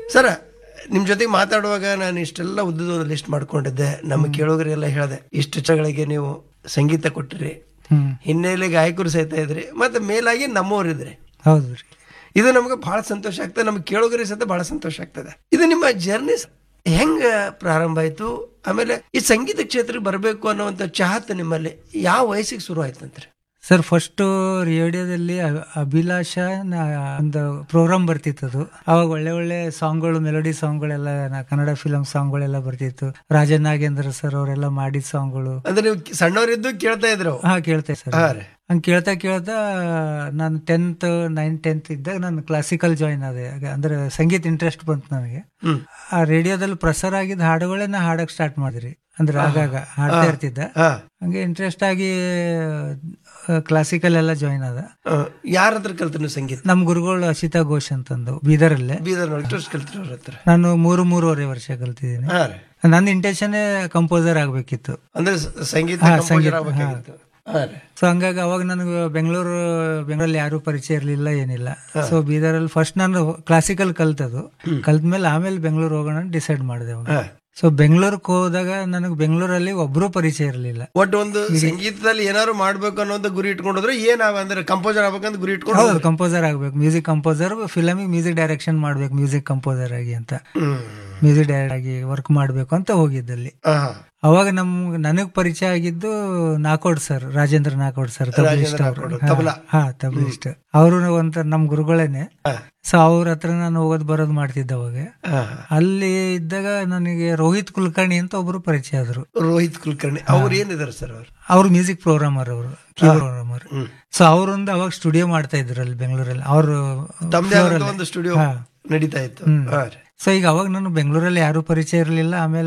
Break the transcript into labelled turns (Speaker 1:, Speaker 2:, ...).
Speaker 1: ಸರ ನಿಮ್ ಜೊತೆಗೆ ಮಾತಾಡುವಾಗ ನಾನು ಇಷ್ಟೆಲ್ಲ ಉದ್ದದ ಒಂದು ಲಿಸ್ಟ್ ಮಾಡ್ಕೊಂಡಿದ್ದೆ ನಮ್ಮ ಕೇಳೋಗರೆಲ್ಲ ಹೇಳಿದೆ ಇಷ್ಟು ಚಗಳಿಗೆ ನೀವು ಸಂಗೀತ ಕೊಟ್ಟಿರಿ
Speaker 2: ಹ್ಮ್
Speaker 1: ಹಿನ್ನೆಲೆ ಗಾಯಕರು ಸಹಿತ ಇದ್ರಿ ಮತ್ತೆ ಮೇಲಾಗಿ ನಮ್ಮವರಿದ್ರಿ
Speaker 2: ಹೌದು ರೀ
Speaker 1: ಇದು ನಮ್ಗೆ ಬಹಳ ಸಂತೋಷ ಆಗ್ತದೆ ನಮ್ಗೆ ಕೇಳೋಗರಿಗೆ ಸಹಿತ ಬಹಳ ಸಂತೋಷ ಆಗ್ತದೆ ಇದು ನಿಮ್ಮ ಜರ್ನಿ ಹೆಂಗ ಪ್ರಾರಂಭ ಆಯ್ತು ಆಮೇಲೆ ಈ ಸಂಗೀತ ಕ್ಷೇತ್ರಕ್ಕೆ ಬರಬೇಕು ಅನ್ನುವಂಥ ಚಾಹತ್ ನಿಮ್ಮಲ್ಲಿ ಯಾವ ವಯಸ್ಸಿಗೆ ಶುರು ಆಯ್ತಂತ್ರಿ
Speaker 2: ಸರ್ ಫಸ್ಟ್ ರೇಡಿಯೋದಲ್ಲಿ ಅ- ಅಭಿಲಾಷ ನ- ಒಂದು ಪ್ರೋಗ್ರಾಮ್ ಬರ್ತಿತ್ತು ಅವಾಗ ಒಳ್ಳೆ ಒಳ್ಳೆ ಸಾಂಗ್ಗಳು ಮೆಲೋಡಿ ಸಾಂಗ್ಗಳೆಲ್ಲ ನ- ಕನ್ನಡ ಫಿಲಂ ಸಾಂಗ್ಗಳೆಲ್ಲ ಬರ್ತಿತ್ತು ರಾಜ ನಾಗೇಂದ್ರ ಸರ್ ಅವರೆಲ್ಲ ಮಾಡಿದ ಸಾಂಗ್ಗಳು
Speaker 1: ಅಂದ್ರೆ ನೀವು ಸಣ್ಣವರಿದ್ದು ಕೇಳ್ತಾ ಇದ್ರು
Speaker 2: ಹಾ ಕೇಳ್ತೆ ಸರ್
Speaker 1: ಹಾ ರೀ
Speaker 2: ಹಂಗೆ ಕೇಳ್ತಾ ಕೇಳ್ತಾ ನಾನು ಟೆಂತ್ ನೈನ್ ಟೆಂತ್ ಇದ್ದಾಗ ನಾನು ಕ್ಲಾಸಿಕಲ್ ಜಾಯಿನ್ ಆದೆ ಆಗ ಅಂದ್ರೆ ಸಂಗೀತ ಇಂಟ್ರೆಸ್ಟ್ ಬಂತು ನನಗೆ
Speaker 1: ಹ್ಮ್
Speaker 2: ಆ ರೇಡಿಯೋದಲ್ಲಿ ಪ್ರಸಾರ ಆಗಿದ್ದ ಹಾಡುಗಳೇ ನಾ ಹಾಡಕ್ ಸ್ಟಾರ್ಟ್ ಮಾಡಿದ್ರಿ ಅಂದ್ರೆ ಆಗಾಗ ಹಾಡ್ತಾ ಇರ್ತಿದ್ದ
Speaker 1: ಹಾ
Speaker 2: ಹಂಗೆ ಇಂಟ್ರೆಸ್ಟ್ ಆಗಿ ಕ್ಲಾಸಿಕಲ್ ಎಲ್ಲ ಜಾಯಿನ್ ಆದ
Speaker 1: ಯಾರ ಹತ್ರ ಕಲ್ತ್ರಿ ನೀವು ಸಂಗೀತ
Speaker 2: ನಮ್ ಗುರುಗಳು ಅಶಿತಾ ಘೋಷ್ ಅಂತಂದು ಬೀದರಲ್ಲೇ
Speaker 1: ಬೀದರ್ ಎಷ್ಟು ಕಲ್ತ್ರಿ ಅವ್ರ ಹತ್ರ
Speaker 2: ನಾನು ಮೂರು ಮೂರುವರೆ ವರ್ಷ ಕಲ್ತಿದ್ದೀನಿ
Speaker 1: ಹಾ ರೀ
Speaker 2: ನನ್ನ ಇಂಟೆನ್ಷನ್ ಕಂಪೋಸರ್ ಆಗ್ಬೇಕಿತ್ತು
Speaker 1: ಅಂದ್ರೆ ಸ- ಸಂಗೀತ
Speaker 2: ಹಾ,
Speaker 1: composer
Speaker 2: ಸಂಗೀತ,
Speaker 1: ಆಗ್ಬೇಕಾಗಿತ್ತು. ಹಾ ರೀ
Speaker 2: ಸೊ ಹಂಗಾಗಿ ಅವಾಗ ನನಗೆ ಬೆಂಗಳೂರು ಬೆಂಗಳೂರಲ್ಲಿ ಯಾರು ಪರಿಚಯ ಇರಲಿಲ್ಲ ಏನಿಲ್ಲ ಸೊ ಬೀದರಲ್ಲಿ ಫಸ್ಟ್ ನಾನು ಕ್ಲಾಸಿಕಲ್ ಕಲ್ತದು ಕಲ್ತ್ಮೇಲೆ ಆಮೇಲೆ ಬೆಂಗಳೂರು ಹೋಗೋಣ ಡಿಸೈಡ್ ಮಾಡಿದೆ ಅವಾಗ
Speaker 1: ಹಾ.
Speaker 2: ಸೊ ಬೆಂಗಳೂರಿಗೆ ಹೋದಾಗ ನನಗೆ ಬೆಂಗಳೂರಲ್ಲಿ ಒಬ್ರು ಪರಿಚಯ ಇರಲಿಲ್ಲ
Speaker 1: ಒಟ್ಟು ಒಂದು ಸಂಗೀತದಲ್ಲಿ ಏನಾದ್ರು ಮಾಡ್ಬೇಕು ಅನ್ನೋದು ಗುರಿ ಇಟ್ಕೊಂಡ್ರೆ ಏನಾವ ಅಂದ್ರೆ ಕಂಪೋಸರ್ ಆಗ್ಬೇಕಂತ ಗುರಿ ಇಟ್ಕೊಂಡು
Speaker 2: ಹೌದು ಕಂಪೋಸರ್ ಆಗ್ಬೇಕು ಮ್ಯೂಸಿಕ್ ಕಂಪೋಸರ್ ಫಿಲಮಿಗೆ ಮ್ಯೂಸಿಕ್ ಡೈರೆಕ್ಷನ್ ಮಾಡ್ಬೇಕು ಮ್ಯೂಸಿಕ್ ಕಂಪೋಸರ್ ಆಗಿ ಅಂತ
Speaker 1: ಹ್ಮ್
Speaker 2: ಮ್ಯೂಸಿಕ್ ಡೈರೆಕ್ಟ್ ಆಗಿ ವರ್ಕ್ ಮಾಡ್ಬೇಕು ಅಂತ ಹೋಗಿದ್ದಲ್ಲಿ
Speaker 1: ಹಾ.
Speaker 2: ಅವಾಗ ನಮ್ ನನಗ್ ಪರಿಚಯ ಆಗಿದ್ದು Nakod sir Rajendra Nakod sir tablist
Speaker 1: Nakod,
Speaker 2: ಅವರು
Speaker 1: ತಬಲ.
Speaker 2: ಹಾ ತಬಲಿಸ್ಟ್ ಅವರು ಒಂಥರ ನಮ್ ಗುರುಗಳೇನೆ
Speaker 1: ಹಾ.
Speaker 2: ಸೊ ಅವ್ರ ಹತ್ರ ನಾನು ಹೋಗೋದ್ ಬರೋದ್ ಮಾಡ್ತಿದ್ದೆ ಅವಾಗ
Speaker 1: ಹಾ.
Speaker 2: ಅಲ್ಲಿ ಇದ್ದಾಗ ನನಗೆ ರೋಹಿತ್ ಕುಲಕರ್ಣಿ ಅಂತ ಒಬ್ರು ಪರಿಚಯ ಆದ್ರು
Speaker 1: ರೋಹಿತ್ ಕುಲಕರ್ಣಿ ಅವ್ರು ಏನಿದಾರೆ ಸರ್ ಅವ್ರು
Speaker 2: ಅವ್ರು ಮ್ಯೂಸಿಕ್ ಪ್ರೋಗ್ರಾಮರ್ ಅವರು ಕೀಬೋರ್ಡ್ ಪ್ರೋಗ್ರಾಮರ್
Speaker 1: ಹ್ಮ್.
Speaker 2: ಸೊ ಅವರೊಂದು ಅವಾಗ ಸ್ಟುಡಿಯೋ ಮಾಡ್ತಾ ಇದ್ರು ಅಲ್ಲಿ ಬೆಂಗಳೂರಲ್ಲಿ ಅವರು
Speaker 1: ತಮ್ಮದೇ ಆದಂತ ಒಂದು ಸ್ಟುಡಿಯೋ
Speaker 2: ಹಾ.
Speaker 1: ನಡೀತಾ ಇತ್ತು
Speaker 2: ಹ್ಮ್.
Speaker 1: ಹಾ ರೀ
Speaker 2: ಸೊ ಈಗ ಅವಾಗ ನಾನು ಬೆಂಗಳೂರಲ್ಲಿ ಯಾರು ಪರಿಚಯ ಇರಲಿಲ್ಲ ಆಮೇಲೆ